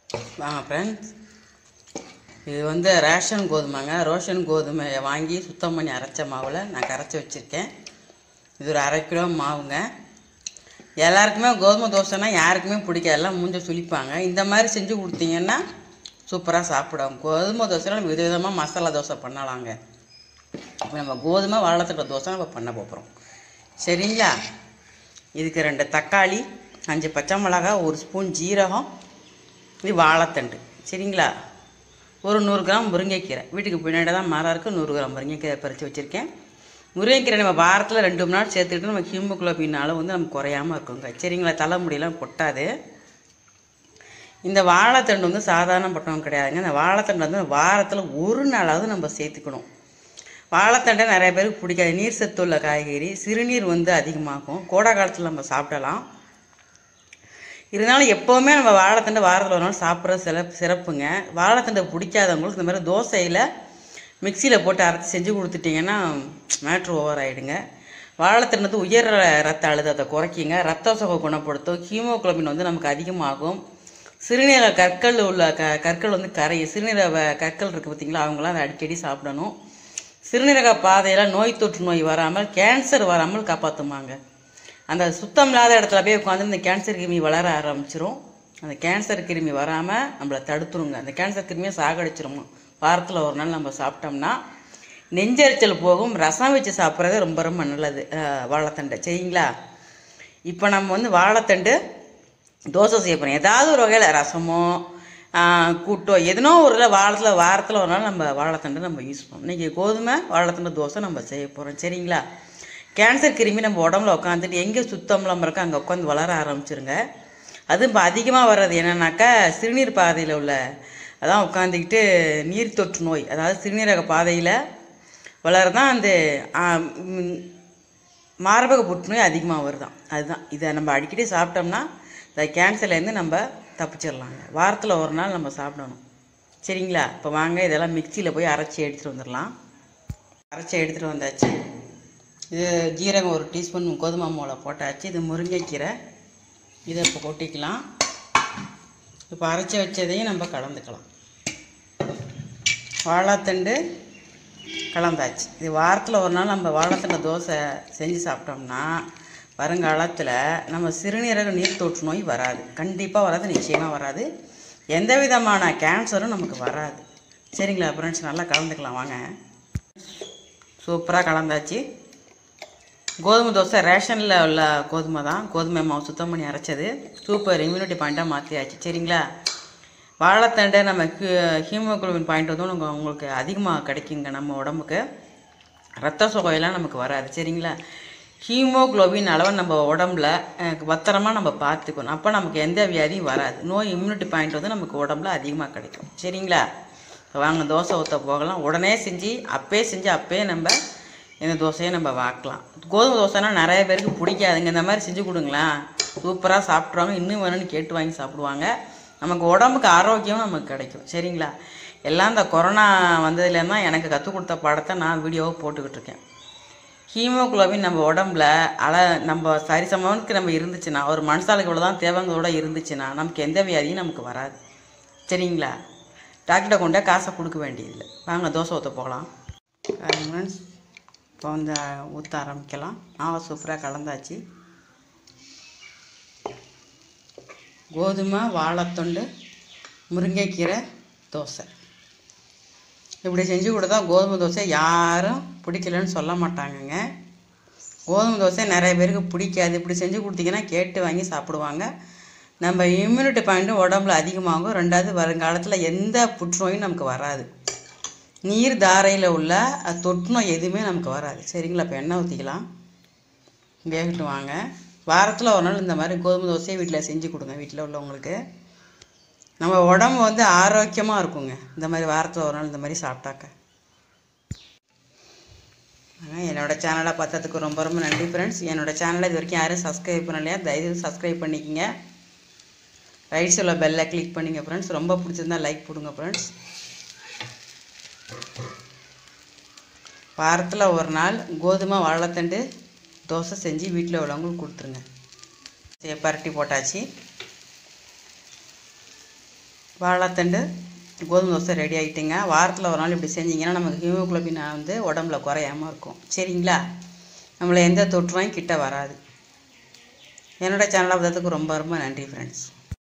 வாங்க ஃப்ரெண்ட்ஸ் இது வந்து ரேஷன் கோதுமைங்க ரோஷன் கோதுமையை வாங்கி சுத்தம் பண்ணி அரைச்ச மாவில் நான் கரைச்சி வச்சுருக்கேன் இது ஒரு அரை கிலோ மாவுங்க எல்லாருக்குமே கோதுமை தோசைனா யாருக்குமே பிடிக்காது எல்லாம் மூஞ்ச சுளிப்பாங்க இந்த மாதிரி செஞ்சு கொடுத்தீங்கன்னா சூப்பராக சாப்பிடுவாங்க கோதுமை தோசையில் நம்ம விதவிதமாக மசாலா தோசை பண்ணலாங்க இப்போ நம்ம கோதுமை வாழைத்தட்டை தோசை நம்ம பண்ண போகிறோம் சரிங்களா இதுக்கு ரெண்டு தக்காளி அஞ்சு பச்சை மிளகாய் ஒரு ஸ்பூன் ஜீரகம் இது வாழைத்தண்டு சரிங்களா ஒரு நூறு கிராம் முருங்கைக்கீரை வீட்டுக்கு பின்னாடி தான் மரம் இருக்குது நூறு கிராம் முருங்கைக்கீரை பறித்து வச்சுருக்கேன் முருங்கைக்கீரை நம்ம வாரத்தில் ரெண்டு மணி நேரம் சேர்த்துக்கிட்டு நம்ம ஹீமோகுளோபின் அளவு வந்து நமக்கு குறையாமல் இருக்குங்க சரிங்களா தலைமுடியெல்லாம் கொட்டாது இந்த வாழைத்தண்டு வந்து சாதாரணப்பட்டவங்க கிடையாதுங்க இந்த வாழைத்தண்டு வந்து வாரத்தில் ஒரு நாளாவது நம்ம சேர்த்துக்கணும் வாழைத்தண்டை நிறைய பேருக்கு பிடிக்காது நீர் சத்து உள்ள காய்கறி சிறுநீர் வந்து அதிகமாகும் கோடை காலத்தில் நம்ம சாப்பிடலாம் இருந்தாலும் எப்போவுமே நம்ம வாழைத்தண்டை வாரத்தில் ஒரு நாள் சாப்பிட்றது சிறப்பு சிறப்புங்க வாழைத்தண்டை பிடிக்காதவங்களுக்கு இந்த மாதிரி தோசையில் மிக்சியில் போட்டு அரைச்சி செஞ்சு கொடுத்துட்டிங்கன்னா மேட்ரு ஓவர் ஆகிடுங்க வாழைத்தண்டு வந்து உயர் ரத்த அழுத்தத்தை குறைக்குங்க ரத்த சோகை குணப்படுத்தும் ஹீமோகுளோபின் வந்து நமக்கு அதிகமாகும் சிறுநீரக கற்கள் உள்ள க கற்கள் வந்து கரையும் சிறுநீரக கற்கள் இருக்குது பார்த்தீங்களா அவங்களாம் அதை அடிக்கடி சாப்பிடணும் சிறுநீரக பாதையில் நோய் தொற்று நோய் வராமல் கேன்சர் வராமல் காப்பாற்றுமாங்க அந்த சுத்தம் இல்லாத இடத்துல போய் உட்காந்து இந்த கேன்சர் கிருமி வளர ஆரம்பிச்சிரும் அந்த கேன்சர் கிருமி வராமல் நம்மளை தடுத்துருங்க அந்த கேன்சர் கிருமியை சாகடிச்சிரும் வாரத்தில் ஒரு நாள் நம்ம சாப்பிட்டோம்னா நெஞ்செரிச்சல் போகும் ரசம் வச்சு சாப்பிட்றது ரொம்ப ரொம்ப நல்லது அஹ், வாழைத்தண்டை சரிங்களா இப்போ நம்ம வந்து வாழைத்தண்டு தோசை செய்ய போகிறோம் ஏதாவது ஒரு வகையில் ரசமோ ஆஹ், கூட்டோ எதனோ ஒரு இதில் வாரத்தில் வாரத்தில் ஒரு நாள் நம்ம வாழைத்தண்டு நம்ம யூஸ் பண்ணோம் இன்றைக்கி கோதுமை வாழைத்தண்டு தோசை நம்ம செய்ய போகிறோம் சரிங்களா கேன்சர் கிருமி நம்ம உடம்புல உட்காந்துட்டு எங்கே சுத்தம் இல்லாமல் இருக்கோ அங்கே உட்காந்து வளர ஆரம்பிச்சிருங்க அது இப்போ அதிகமாக வர்றது என்னன்னாக்கா சிறுநீர் பாதையில் உள்ள அதான் உட்காந்துக்கிட்டு நீர் தொற்று நோய் அதாவது சிறுநீரக பாதையில் வளரதான் அந்த ஆ, ம், மார்பக புற்றுநோய் அதிகமாக வருதாம் அதுதான் இதை நம்ம அடிக்கடி சாப்பிட்டோம்னா இந்த கேன்சர்லேருந்து நம்ம தப்பிச்சிடலாங்க வாரத்தில் ஒரு நாள் நம்ம சாப்பிடணும் சரிங்களா இப்போ வாங்க இதெல்லாம் மிக்சியில் போய் அரைச்சி எடுத்துகிட்டு வந்துடலாம் அரைச்சி எடுத்துகிட்டு வந்தாச்சு இது ஜீரகம் ஒரு டீஸ்பூன் கோதுமை மாவில் போட்டாச்சு இது முருங்கைக்கீரை இதை இப்போ கொட்டிக்கலாம் இப்போ அரைச்சி வச்சதையும் நம்ம கலந்துக்கலாம் வாழைத்தண்டு கலந்தாச்சு இது வாரத்தில் ஒரு நாள் நம்ம வாழைத்தண்டை தோசை செஞ்சு சாப்பிட்டோம்னா வருங்காலத்தில் நம்ம சிறுநீரக நீர் தொற்று நோய் வராது கண்டிப்பாக வராது நிச்சயமாக வராது எந்த விதமான கேன்சரும் நமக்கு வராது சரிங்களா ஃப்ரெண்ட்ஸ் நல்லா கலந்துக்கலாம் வாங்க சூப்பராக கலந்தாச்சு கோதுமை தோசை ரேஷனில் உள்ள கோதுமை தான் கோதுமை மாவு சுத்தம் பண்ணி அரைச்சது சூப்பர் இம்யூனிட்டி பாயிண்ட்டாக மாற்றியாச்சு சரிங்களா வாழைத்தண்டை நம்ம ஹீமோகுளோபின் பாயிண்ட் வந்து உங்க- உங்களுக்கு அதிகமாக கிடைக்குங்க நம்ம உடம்புக்கு ரத்த சோகையெல்லாம் நமக்கு வராது சரிங்களா ஹீமோகுளோபின் அளவை நம்ம உடம்புல அஹ், பத்திரமா நம்ம பார்த்துக்கணும் அப்போ நமக்கு எந்த வியாதியும் வராது நோய் இம்யூனிட்டி பாயிண்ட் வந்து நமக்கு உடம்புல அதிகமாக கிடைக்கும் சரிங்களா இப்போ வாங்க தோசை ஊற்ற போகலாம் உடனே செஞ்சு அப்பே செஞ்சு அப்பே நம்ம இந்த தோசையை நம்ம வாக்கலாம் கோதுமை தோசைனா நிறைய பேருக்கு பிடிக்காதுங்க இந்த மாதிரி செஞ்சு கொடுங்களேன் சூப்பராக சாப்பிட்ருவாங்க இன்னும் வேணும்னு கேட்டு வாங்கி சாப்பிடுவாங்க நமக்கு உடம்புக்கு ஆரோக்கியம் நமக்கு கிடைக்கும் சரிங்களா எல்லாம் இந்த கொரோனா வந்ததுலேருந்து தான் எனக்கு கற்றுக் கொடுத்த பாடத்தை நான் வீடியோவை போட்டுக்கிட்டு இருக்கேன் ஹீமோகுளோபின் நம்ம உடம்புல அல நம்ம சரிசமனுக்கு நம்ம இருந்துச்சுன்னா ஒரு மனுஷாளுக்கு இவ்வளோ தான் தேவைங்களோட இருந்துச்சுன்னா நமக்கு எந்த வியாதியும் நமக்கு வராது சரிங்களா டாக்டர்கிட்ட கொண்டே காசை கொடுக்க வேண்டியதில்லை வாங்க தோசை ஊற்ற போகலாம் ஃப்ரெண்ட்ஸ் இப்போ வந்து ஊற்ற ஆரம்பிக்கலாம் மாவை சூப்பராக கலந்தாச்சு கோதுமை வாழைத்தண்டு முருங்கைக்கீரை தோசை இப்படி செஞ்சு கொடுத்தா கோதுமை தோசை யாரும் பிடிக்கலன்னு சொல்ல மாட்டாங்கங்க கோதுமை தோசை நிறைய பேருக்கு பிடிக்காது இப்படி செஞ்சு கொடுத்தீங்கன்னா கேட்டு வாங்கி சாப்பிடுவாங்க நம்ம இம்யூனிட்டி பாயிண்ட்டும் உடம்புல அதிகமாகும் ரெண்டாவது வருங்காலத்தில் எந்த புற்றுநோயும் நமக்கு வராது நீர் தாரையில் உள்ள அஹ், தொற்று நோய் எதுவுமே நமக்கு வராது சரிங்களா இப்போ எண்ணெய் ஊற்றிக்கலாம் வேகட்டு வாங்க வாரத்தில் ஒரு நாள் இந்த மாதிரி கோதுமை தோசையை வீட்டில் செஞ்சு கொடுங்க வீட்டில் உள்ளவங்களுக்கு நம்ம உடம்பு வந்து ஆரோக்கியமாக இருக்குங்க இந்த மாதிரி வாரத்தில் ஒரு நாள் இந்த மாதிரி சாப்பிட்டாக்க ஆனா, என்னோட சேனலை பார்த்ததுக்கு ரொம்ப ரொம்ப நன்றி ஃப்ரெண்ட்ஸ் என்னோட சேனலை இது வரைக்கும் யாரும் சப்ஸ்கிரைப் பண்ணலையா தயவு சப்ஸ்கிரைப் பண்ணிக்கங்க ரைட் சைடில் பெல்லை கிளிக் பண்ணிங்க ஃப்ரெண்ட்ஸ் ரொம்ப பிடிச்சிருந்தா லைக் போடுங்க ஃப்ரெண்ட்ஸ் வாரத்தில் ஒரு நாள் கோதுமை வாழைத்தண்டு தோசை செஞ்சு வீட்டில் உள்ளவங்களுக்கு கொடுத்துருங்க சரி பரட்டி போட்டாச்சு வாழைத்தண்டு கோதுமை தோசை ரெடி ஆகிட்டுங்க வாரத்தில் ஒரு நாள் இப்படி செஞ்சீங்கன்னா நமக்கு ஹீமோகுளோபின் வந்து உடம்புல குறையாமல் இருக்கும் சரிங்களா நம்மளை எந்த தொற்றுநோயும் கிட்ட வராது என்னோடய சேனலை பார்த்ததுக்கு ரொம்ப ரொம்ப நன்றி ஃப்ரெண்ட்ஸ்